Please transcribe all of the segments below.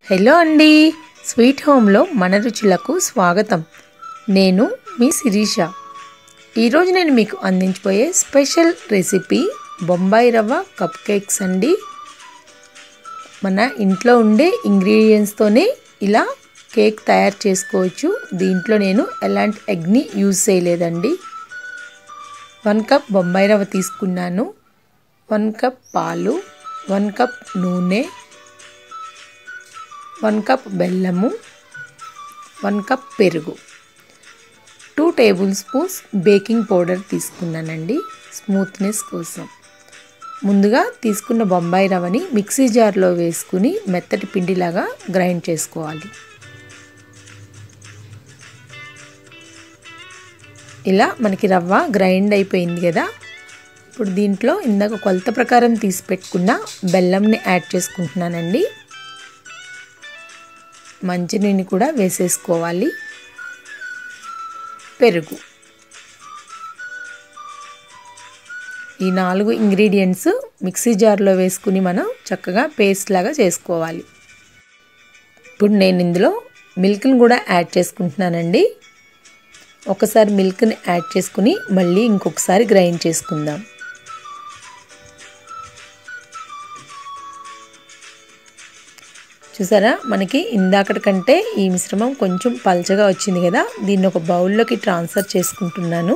hello అండి sweet హోమ్లో మన రుచులకు స్వాగతం నేను మీ శిరీష ఈరోజు నేను మీకు అందించబోయే స్పెషల్ రెసిపీ బొంబాయి రవ్వ కప్ కేక్స్ అండి మన ఇంట్లో ఉండే ఇంగ్రీడియంట్స్తోనే ఇలా కేక్ తయారు చేసుకోవచ్చు దీంట్లో నేను ఎలాంటి ఎగ్ని యూజ్ చేయలేదండి వన్ కప్ బొంబాయి రవ్వ తీసుకున్నాను వన్ కప్ పాలు వన్ కప్ నూనె వన్ కప్ బెల్లము వన్ కప్ పెరుగు two tablespoons baking powder తీసుకున్నానండి స్మూత్నెస్ కోసం ముందుగా తీసుకున్న బొంబాయి రవ్వని మిక్సీ జార్లో వేసుకుని మెత్తటి పిండిలాగా గ్రైండ్ చేసుకోవాలి ఇలా మనకి రవ్వ గ్రైండ్ అయిపోయింది కదా ఇప్పుడు దీంట్లో ఇందాక కొలత ప్రకారం తీసి పెట్టుకున్న బెల్లంని యాడ్ చేసుకుంటున్నానండి మంచినీళ్ళు కూడా వేసేసుకోవాలి పెరుగు ఈ నాలుగు ఇంగ్రీడియంట్స్ మిక్సీ జార్లో వేసుకుని మనం చక్కగా పేస్ట్ లాగా చేసుకోవాలి ఇప్పుడు నేను ఇందులో మిల్క్ని కూడా యాడ్ చేసుకుంటున్నానండి ఒకసారి మిల్క్ని యాడ్ చేసుకుని మళ్ళీ ఇంకొకసారి గ్రైండ్ చేసుకుందాం చూసారా మనకి ఇందాకటి కంటే ఈ మిశ్రమం కొంచెం పల్చగా వచ్చింది కదా దీన్ని ఒక బౌల్లోకి ట్రాన్స్ఫర్ చేసుకుంటున్నాను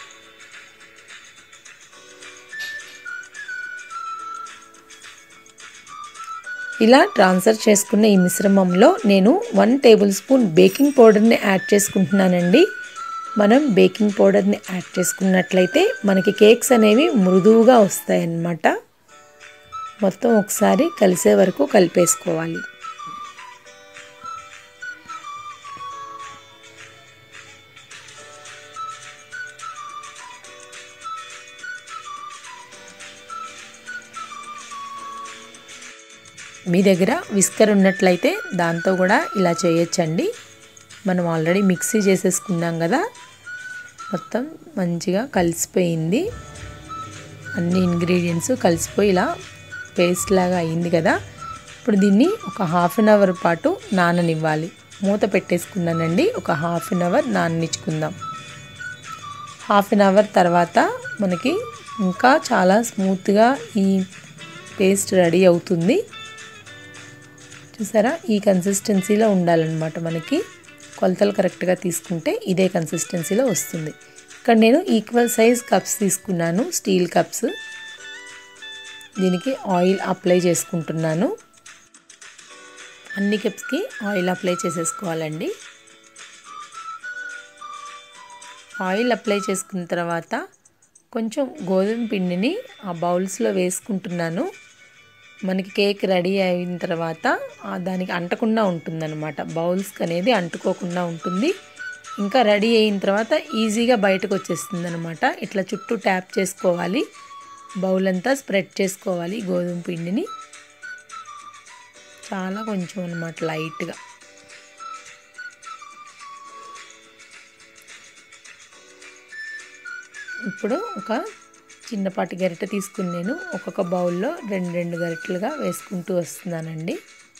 ఇలా ట్రాన్స్ఫర్ చేసుకున్న ఈ మిశ్రమంలో నేను వన్ టేబుల్ స్పూన్ బేకింగ్ పౌడర్ని యాడ్ చేసుకుంటున్నానండి మనం బేకింగ్ పౌడర్ని యాడ్ చేసుకున్నట్లయితే మనకి కేక్స్ అనేవి మృదువుగా వస్తాయన్నమాట మొత్తం ఒకసారి కలిసే వరకు కలిపేసుకోవాలి మీ దగ్గర విస్కర్ ఉన్నట్లయితే దాంతో కూడా ఇలా చేయొచ్చండి మనం ఆల్రెడీ మిక్సీ చేసేసుకున్నాం కదా మొత్తం మంచిగా కలిసిపోయింది అన్ని ఇంగ్రీడియంట్స్ కలిసిపోయి ఇలా పేస్ట్ లాగా అయింది కదా ఇప్పుడు దీన్ని ఒక హాఫ్ అన్ అవర్ పాటు నాననివ్వాలి మూత పెట్టేసుకున్నానండి ఒక హాఫ్ అన్ అవర్ నాననిచ్చుకుందాం హాఫ్ అన్ అవర్ తర్వాత మనకి ఇంకా చాలా స్మూత్గా ఈ పేస్ట్ రెడీ అవుతుంది చూసారా ఈ కన్సిస్టెన్సీలో ఉండాలన్నమాట మనకి కొలతలు కరెక్ట్గా తీసుకుంటే ఇదే కన్సిస్టెన్సీలో వస్తుంది ఇక్కడ నేను ఈక్వల్ సైజ్ కప్స్ తీసుకున్నాను స్టీల్ కప్స్ దీనికి ఆయిల్ అప్లై చేసుకుంటున్నాను అన్ని కప్స్కి ఆయిల్ అప్లై చేసేసుకోవాలండి ఆయిల్ అప్లై చేసుకున్న తర్వాత కొంచెం గోధుమ పిండిని ఆ బౌల్స్లో వేసుకుంటున్నాను మనకి కేక్ రెడీ అయిన తర్వాత దానికి అంటకుండా ఉంటుందన్నమాట బౌల్స్కి అనేది అంటుకోకుండా ఉంటుంది ఇంకా రెడీ అయిన తర్వాత ఈజీగా బయటకు వచ్చేస్తుంది అనమాట ఇట్లా చుట్టూ ట్యాప్ చేసుకోవాలి బౌల్ అంతా స్ప్రెడ్ చేసుకోవాలి గోధుమ పిండిని చాలా కొంచెం అనమాట లైట్గా ఇప్పుడు ఒక చిన్నపాటి గరిట తీసుకుని నేను ఒక్కొక్క బౌల్లో రెండు రెండు గరిటలుగా వేసుకుంటూ వస్తున్నానండి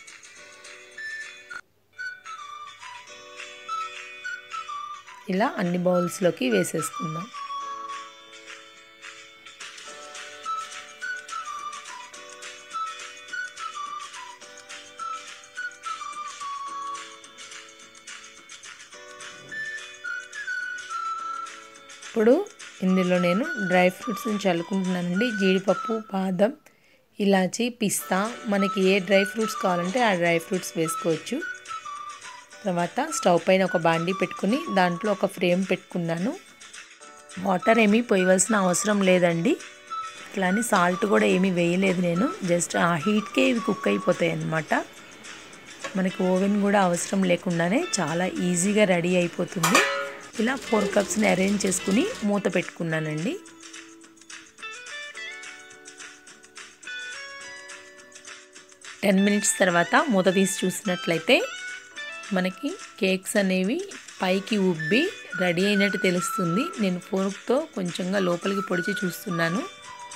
ఇలా అన్ని బౌల్స్లోకి వేసేసుకుందాం ఇప్పుడు ఇందులో నేను డ్రై ఫ్రూట్స్ని చల్లుకుంటున్నానండి జీడిపప్పు బాదం ఇలాచి పిస్తా మనకి ఏ డ్రై ఫ్రూట్స్ కావాలంటే ఆ డ్రై ఫ్రూట్స్ వేసుకోవచ్చు తర్వాత స్టవ్ పైన ఒక బాండీ పెట్టుకుని దాంట్లో ఒక ఫ్రేమ్ పెట్టుకున్నాను వాటర్ ఏమీ పోయవలసిన అవసరం లేదండి ఇట్లా అని సాల్ట్ కూడా ఏమీ వేయలేదు నేను జస్ట్ ఆ హీట్కే ఇవి కుక్ అయిపోతాయి అన్నమాట మనకి ఓవెన్ కూడా అవసరం లేకుండానే చాలా ఈజీగా రెడీ అయిపోతుంది ఇలా ఫోర్ కప్స్ని అరేంజ్ చేసుకుని మూత పెట్టుకున్నానండి టెన్ మినిట్స్ తర్వాత మూత తీసి చూసినట్లయితే మనకి కేక్స్ అనేవి పైకి ఉబ్బి రెడీ అయినట్టు తెలుస్తుంది నేను ఫోర్క్తో కొంచెంగా లోపలికి పొడిచి చూస్తున్నాను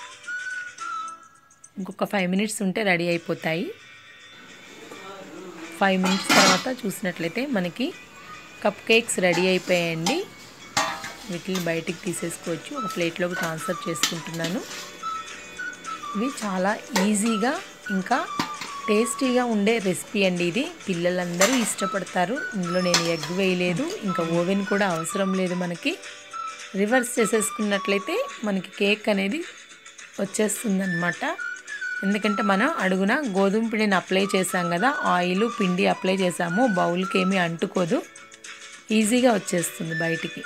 ఇంకొక ఫైవ్ మినిట్స్ ఉంటే రెడీ అయిపోతాయి ఫైవ్ మినిట్స్ తర్వాత చూసినట్లయితే మనకి కప్ కేక్స్ రెడీ అయిపోయాయండి వీటిని బయటికి తీసేసుకోవచ్చు ఒక ప్లేట్లోకి ట్రాన్స్ఫర్ చేసుకుంటున్నాను ఇవి చాలా ఈజీగా ఇంకా టేస్టీగా ఉండే రెసిపీ అండి ఇది పిల్లలందరూ ఇష్టపడతారు ఇందులో నేను ఎగ్ వేయలేదు ఇంకా ఓవెన్ కూడా అవసరం లేదు మనకి రివర్స్ చేసేసుకున్నట్లయితే మనకి కేక్ అనేది వచ్చేస్తుంది అనమాట ఎందుకంటే మనం అడుగున గోధుమ పిండిని అప్లై చేసాం కదా ఆయిల్ పిండి అప్లై చేసాము బౌల్కి ఏమీ అంటుకోదు ఈజీగా వచ్చేస్తుంది బయటికి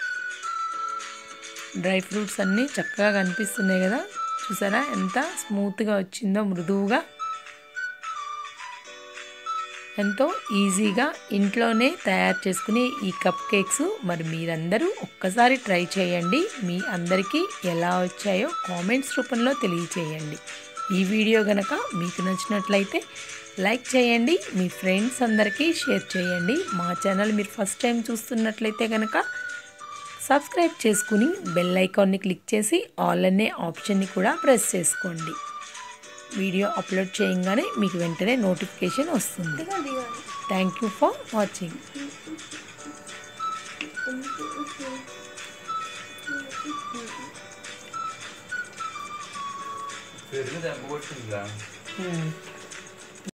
డ్రై ఫ్రూట్స్ అన్నీ చక్కగా కనిపిస్తున్నాయి కదా చూసారా ఎంత స్మూత్గా వచ్చిందో మృదువుగా ఎంతో ఈజీగా ఇంట్లోనే తయారు చేసుకునే ఈ కప్ కేక్స్ మరి మీరందరూ ఒక్కసారి ట్రై చేయండి మీ అందరికీ ఎలా వచ్చాయో కామెంట్స్ రూపంలో తెలియచేయండి ఈ వీడియో గనక మీకు నచ్చినట్లయితే లైక్ చేయండి మీ ఫ్రెండ్స్ అందరికీ షేర్ చేయండి మా ఛానల్ మీరు ఫస్ట్ టైం చూస్తున్నట్లయితే కనుక సబ్స్క్రైబ్ చేసుకుని బెల్ ఐకాన్ని క్లిక్ చేసి ఆల్ అనే ఆప్షన్ని కూడా ప్రెస్ చేసుకోండి వీడియో అప్లోడ్ చేయగానే మీకు వెంటనే నోటిఫికేషన్ వస్తుంది థ్యాంక్ యూ ఫర్ వాచింగ్ పెరుగు దెబ్బ కొట్టిందిరా